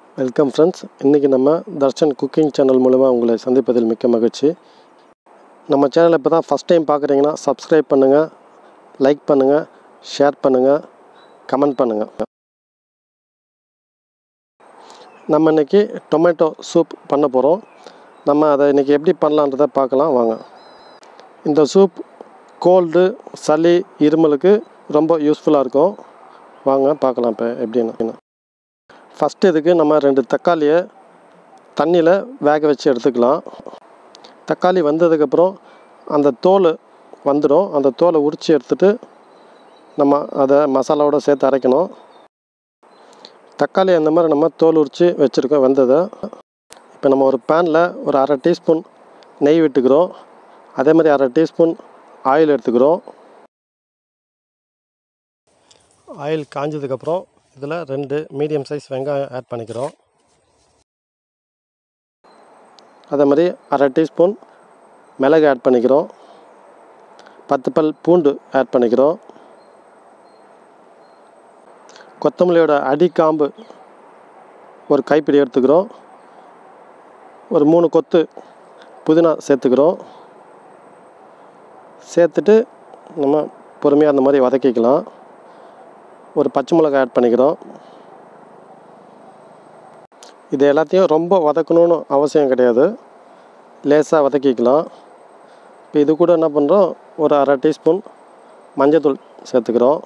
welcome friends இன்றைக்கி நம்ம Darshan cooking channel மூலமா உங்களை சந்திப்பதில் மிக்க மகிழ்ச்சி நம்ம சேனலை இப்போ தான் ஃபஸ்ட் டைம் பார்க்குறீங்கன்னா சப்ஸ்கிரைப் பண்ணுங்கள் லைக் பண்ணுங்கள் ஷேர் பண்ணுங்கள் கமெண்ட் பண்ணுங்கள் நம்ம இன்றைக்கி டொமேட்டோ சூப் பண்ண போகிறோம் நம்ம அதை இன்றைக்கி எப்படி பண்ணலான்றதை பார்க்கலாம் வாங்க இந்த சூப் கோல்டு சளி இருமலுக்கு ரொம்ப யூஸ்ஃபுல்லாக இருக்கும் வாங்க பார்க்கலாம் இப்போ எப்படின்னு ஃபஸ்ட்டு இதுக்கு நம்ம ரெண்டு தக்காளியை தண்ணியில் வேக வச்சு எடுத்துக்கலாம் தக்காளி வந்ததுக்கப்புறம் அந்த தோல் வந்துடும் அந்த தோலை உரித்து எடுத்துட்டு நம்ம அதை மசாலாவோட சேர்த்து அரைக்கணும் தக்காளி அந்த மாதிரி நம்ம தோல் உரித்து வச்சுருக்கோம் வெந்ததை இப்போ நம்ம ஒரு பேனில் ஒரு அரை டீஸ்பூன் நெய் விட்டுக்கிறோம் அதே மாதிரி அரை டீஸ்பூன் ஆயில் எடுத்துக்கிறோம் ஆயில் காஞ்சதுக்கப்புறம் இதில் ரெண்டு மீடியம் சைஸ் வெங்காயம் ஆட் பண்ணிக்கிறோம் அதே மாதிரி அரை டீஸ்பூன் மிளகு ஆட் பண்ணிக்கிறோம் பத்து பல் பூண்டு ஆட் பண்ணிக்கிறோம் கொத்தமல்லியோட அடிக்காம்பு ஒரு கைப்பிடி எடுத்துக்கிறோம் ஒரு மூணு கொத்து புதினா சேர்த்துக்கிறோம் சேர்த்துட்டு நம்ம பொறுமையாக அந்த மாதிரி வதக்கிக்கலாம் ஒரு பச்சை மிளகாய் ஆட் பண்ணிக்கிறோம் இது எல்லாத்தையும் ரொம்ப வதக்கணும்னு அவசியம் கிடையாது லேசாக வதக்கிக்கலாம் இப்போ இது கூட என்ன பண்ணுறோம் ஒரு அரை டீஸ்பூன் மஞ்சத்தூள் சேர்த்துக்கிறோம்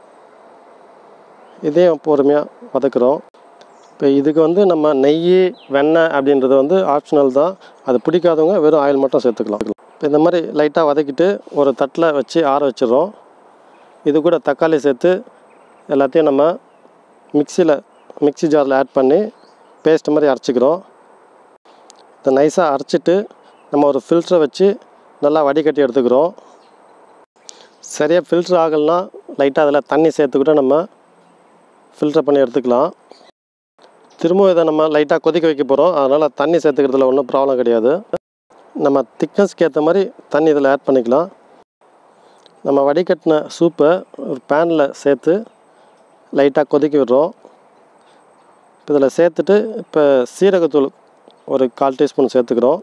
இதையும் பொறுமையாக வதக்குறோம் இப்போ இதுக்கு வந்து நம்ம நெய் வெண்ணெய் அப்படின்றது வந்து ஆப்ஷனல் தான் அது பிடிக்காதவங்க வெறும் ஆயில் மட்டும் சேர்த்துக்கலாம் இப்போ இந்த மாதிரி லைட்டாக வதக்கிட்டு ஒரு தட்டில் வச்சு ஆற வச்சிடுறோம் இது கூட தக்காளி சேர்த்து எல்லாத்தையும் நம்ம மிக்சியில் மிக்சி ஜாரில் ஆட் பண்ணி பேஸ்ட் மாதிரி அரைச்சிக்கிறோம் இதை நைஸாக அரைச்சிட்டு நம்ம ஒரு ஃபில்டரை வச்சு நல்லா வடிகட்டி எடுத்துக்கிறோம் சரியாக ஃபில்ட்ரு ஆகலைன்னா லைட்டாக அதில் தண்ணி சேர்த்து கூட நம்ம ஃபில்டர் பண்ணி எடுத்துக்கலாம் திரும்பவும் இதை நம்ம லைட்டாக கொதிக்க வைக்க போகிறோம் அதனால் தண்ணி சேர்த்துக்கிறதுல ஒன்றும் ப்ராப்ளம் கிடையாது நம்ம திக்னஸ்க்கு ஏற்ற மாதிரி தண்ணி இதில் ஆட் பண்ணிக்கலாம் நம்ம வடிகட்டின சூப்பை ஒரு பேனில் சேர்த்து லைட்டாக கொதிக்க விடுறோம் இப்போ இதில் சேர்த்துட்டு இப்போ சீரகத்தூள் ஒரு கால் டீஸ்பூன் சேர்த்துக்கிறோம்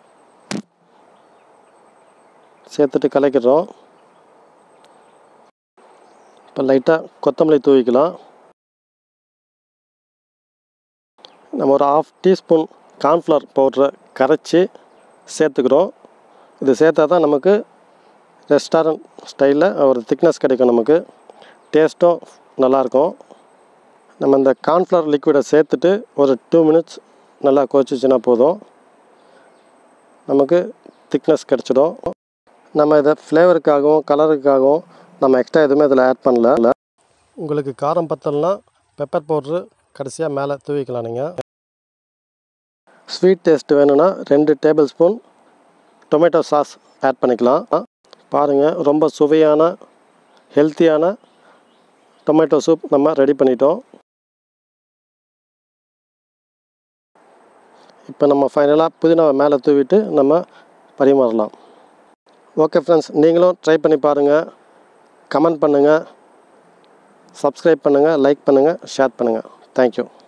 சேர்த்துட்டு கலக்கிடுறோம் இப்போ லைட்டாக கொத்தமல்லி தூவிக்கலாம் நம்ம ஒரு ஆஃப் டீஸ்பூன் கார்ன்ஃப்ளவர் பவுட்ரை கரைச்சி சேர்த்துக்கிறோம் இது சேர்த்தா தான் நமக்கு ரெஸ்டாரண்ட் ஸ்டைலில் ஒரு திக்னஸ் கிடைக்கும் நமக்கு டேஸ்ட்டும் நல்லாயிருக்கும் நம்ம இந்த கார்ன்ஃப்ளவர் லிக்விடை சேர்த்துட்டு ஒரு டூ மினிட்ஸ் நல்லா கொதிச்சிச்சின்னா போதும் நமக்கு திக்னஸ் கிடச்சிடும் நம்ம இதை ஃப்ளேவருக்காகவும் கலருக்காகவும் நம்ம எக்ஸ்ட்ரா எதுவுமே இதில் ஆட் பண்ணல உங்களுக்கு காரம் பத்தலைனா பெப்பர் பவுட்ரு கடைசியாக மேலே தூவிக்கலாம் நீங்கள் ஸ்வீட் டேஸ்ட் வேணும்னா ரெண்டு tablespoon tomato sauce add பண்ணிக்கலாம் பாருங்கள் ரொம்ப சுவையான ஹெல்த்தியான டொமேட்டோ சூப் நம்ம ரெடி பண்ணிட்டோம் இப்போ நம்ம ஃபைனலாக புதினாவை மேலே தூவிட்டு நம்ம பரிமாறலாம் ஓகே ஃப்ரெண்ட்ஸ் நீங்களும் ட்ரை பண்ணி பாருங்கள் கமெண்ட் பண்ணுங்கள் சப்ஸ்கிரைப் பண்ணுங்கள் லைக் பண்ணுங்கள் ஷேர் பண்ணுங்கள் தேங்க்யூ